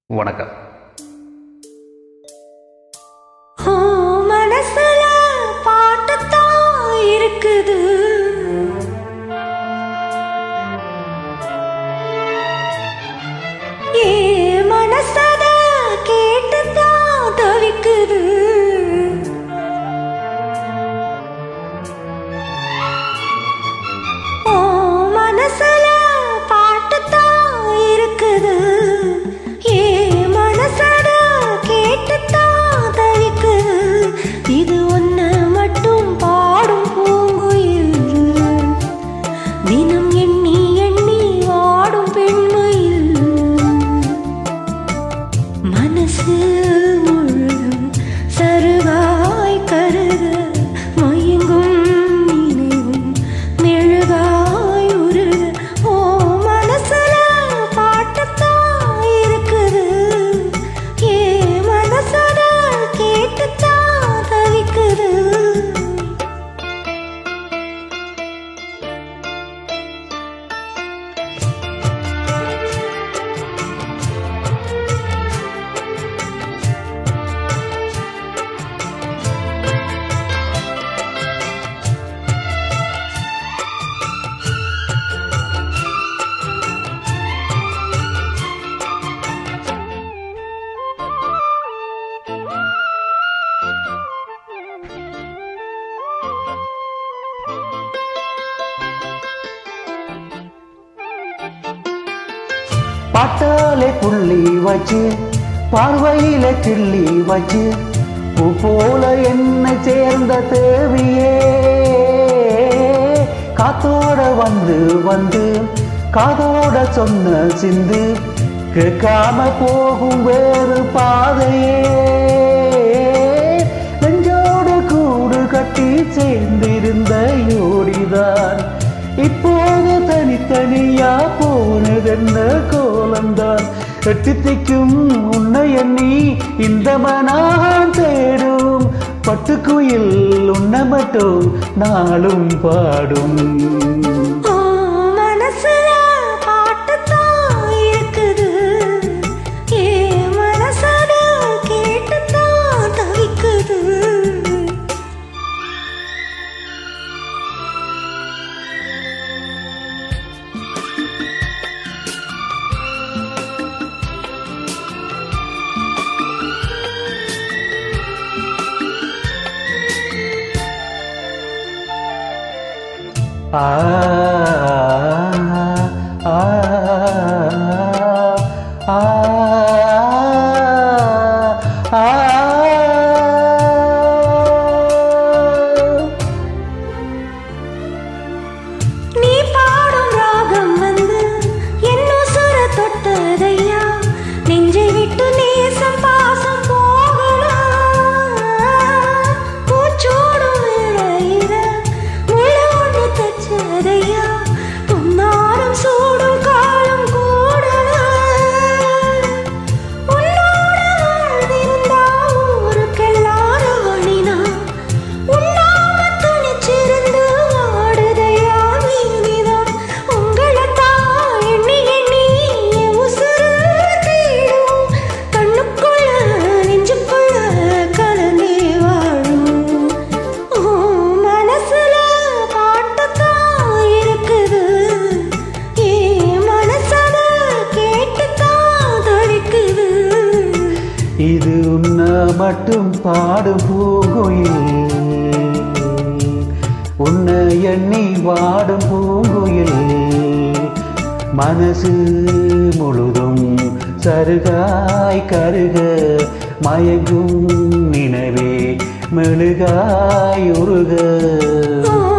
வணக்கம் ஓ மனசுல பாட்டுத்தான் இருக்குது ஏ மனசத கேட்டுத்தான் தவிக்குது ஓ மனசுல பாட்டுத்தான் இருக்குது ஏ மனசட கேட்டுத்தான் தவிக்குது இது ஒன்ன மட்டும் பாடும் பூங்குயில் தினம் எண்ணி எண்ணி வாடும் பெண்மையில் மனசு முழுதும் சருகாய் கருக மயங்கும் நினைவும் மெழுகாய் உருக ஓ மனசுல பாட்டுத்தான் இருக்குது ஏ மனசட கேட்டுத்தான் தவிக்குது பாட்டாலே புள்ளி வச்சு பார்வையில கிள்ளி வச்சு பூ போல என்னை சேர்ந்த தேவியே காத்தோட வந்து வந்து காதோட சொன்ன சிந்து கேட்காம போகும் வேறு பாதையே நெஞ்சோடு கூடு கட்டி சேர்ந்திருந்த யோடிதான் இப்போது தனித்தனியா போனதென்ன கோலம்தான் எட்டுத்திக்கும் உன்னை எண்ணி இந்த மனான் தேடும் பட்டுக்குயில் உன்னை மட்டும் நாளும் பாடும் ஓ மனசுல பாட்டுத்தான் இருக்குது ஏ மனசட கேட்டுத்தான் தவிக்குது ஆ ஆ ஆ ஆ நீ பாடும் ராகம் வந்து என்ன சுர தொட்டதையா நெஞ்சை விட்டு நேசம் பாசம் போகலாம் பூச்சோடும் வேளையில முளை ஒன்று தச்சதையா பொன்னாரம் சூடும் காலம் கூடலாம் உன்னோட வாழ்ந்திருந்தா ஊருக்கெல்லாம் ராணினா உண்ணாம துணிச்சிருந்து வாடுதையா நீதான் உங்களைத்தான் எண்ணி எண்ணி என் உசுரு தேடும் கண்ணுக்குள்ள நெஞ்சுக்குள்ள கலந்தே வாழும் ஓ மனசுல பாட்டுத்தான் இருக்குது ஏ மனசத கேட்டுத்தான் தவிக்குது இது உன்ன மட்டும் பாடும் பூங்குயில் உன்னை எண்ணி வாடும் பூங்குயில் மனசு முழுதும் சருகாய் கருக மயங்கும் நினைவே மெழுகாய் உருக ஓ